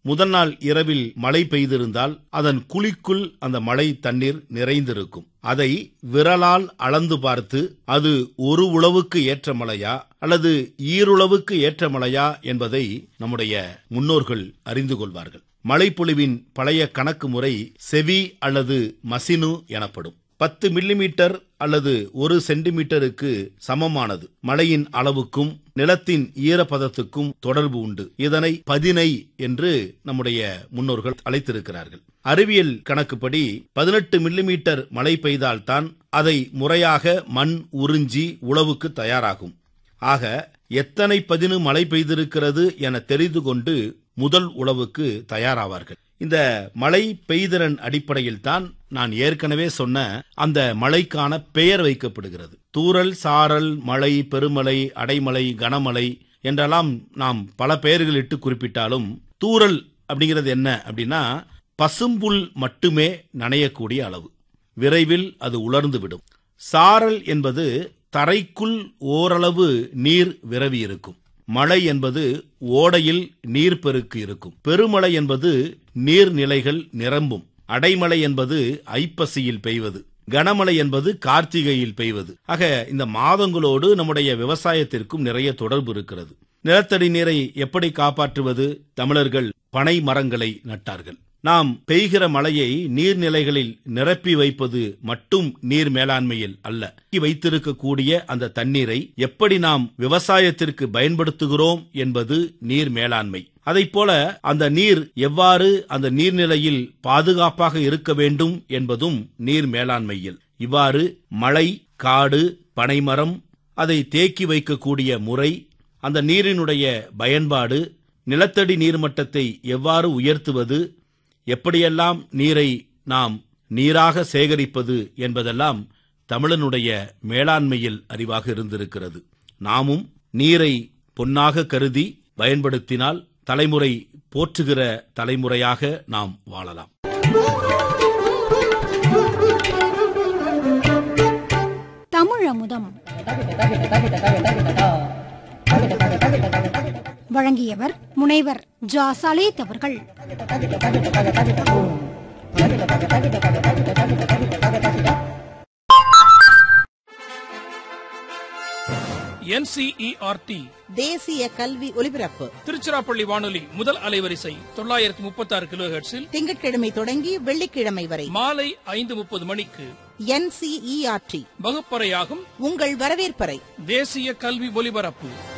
முதல் நாள் இரவில் மழை பெய்திருந்தால் அதன் குழிக்குள் அந்த மழை தண்ணீர் நிறைந்திருக்கும் அதை விரலால் அளந்து பார்த்து அது ஒரு உழவுக்கு ஏற்ற மழையா அல்லது ஈருளவுக்கு ஏற்ற மழையா என்பதை நம்முடைய முன்னோர்கள் அறிந்து கொள்வார்கள் மழைப்பொழிவின் பழைய கணக்கு முறை செவி அல்லது மசினு எனப்படும் பத்து மில்லிமீட்டர் அல்லது ஒரு சென்டிமீட்டருக்கு சமமானது மழையின் அளவுக்கும் நிலத்தின் ஈரப்பதத்துக்கும் தொடர்பு உண்டு இதனை பதினை என்று நம்முடைய முன்னோர்கள் அழைத்திருக்கிறார்கள் அறிவியல் கணக்குப்படி பதினெட்டு மில்லிமீட்டர் மழை பெய்தால்தான் அதை முறையாக மண் உறிஞ்சி உழவுக்கு தயாராகும் ஆக எத்தனை பதினு மழை பெய்திருக்கிறது என தெரிந்து கொண்டு முதல் உழவுக்கு தயாராவார்கள் இந்த மழை பெய்திறன் அடிப்படையில் தான் நான் ஏற்கனவே சொன்ன அந்த மழைக்கான பெயர் வைக்கப்படுகிறது தூறல் சாரல் மழை பெருமழை அடைமழை கனமழை என்றெல்லாம் நாம் பல பெயர்கள் இட்டு குறிப்பிட்டாலும் தூறல் அப்படிங்கிறது என்ன அப்படின்னா பசும்புல் மட்டுமே நனையக்கூடிய அளவு விரைவில் அது உலர்ந்து விடும் சாரல் என்பது தரைக்குள் ஓரளவு நீர் விரவி இருக்கும் மழை என்பது ஓடையில் நீர்ப்பெருக்கு இருக்கும் பெருமழை என்பது நீர்நிலைகள் நிரம்பும் அடைமழை என்பது ஐப்பசியில் பெய்வது கனமழை என்பது கார்த்திகையில் பெய்வது ஆக இந்த மாதங்களோடு நம்முடைய விவசாயத்திற்கும் நிறைய தொடர்பு இருக்கிறது நிலத்தடி நீரை எப்படி காப்பாற்றுவது தமிழர்கள் பனை மரங்களை நட்டார்கள் நாம் பெய்கிற மழையை நீர்நிலைகளில் நிரப்பி வைப்பது மட்டும் நீர் மேலாண்மையில் அல்ல வைத்திருக்கக்கூடிய அந்த தண்ணீரை எப்படி நாம் விவசாயத்திற்கு பயன்படுத்துகிறோம் என்பது நீர் மேலாண்மை போல அந்த நீர் எவ்வாறு அந்த நீர்நிலையில் பாதுகாப்பாக இருக்க வேண்டும் என்பதும் நீர் மேலாண்மையில் இவ்வாறு மழை காடு பனைமரம் அதை தேக்கி வைக்கக்கூடிய முறை அந்த நீரினுடைய பயன்பாடு நிலத்தடி நீர்மட்டத்தை எவ்வாறு உயர்த்துவது எப்படியெல்லாம் நீரை நாம் நீராக சேகரிப்பது என்பதெல்லாம் தமிழனுடைய மேலாண்மையில் அறிவாக இருந்திருக்கிறது நாமும் நீரை பொன்னாக கருதி பயன்படுத்தினால் தலைமுறை போற்றுகிற தலைமுறையாக நாம் வாழலாம் தமிழமுதம் வழங்கியவர் முனைவர் ஜா சலேத் அவர்கள் என்சிஇஆர்டி தேசிய கல்வி ஒலிபரப்பு திருச்சிராப்பள்ளி வானொலி முதல் அலைவரிசை தொள்ளாயிரத்தி முப்பத்தி ஆறு கிலோ ஹெர்ட்ஸில் திங்கட்கிழமை தொடங்கி வெள்ளிக்கிழமை வரை மாலை ஐந்து முப்பது மணிக்கு என்சிஇஆர்டி வகுப்பறையாகும் உங்கள் வரவேற்பறை தேசிய கல்வி ஒலிபரப்பு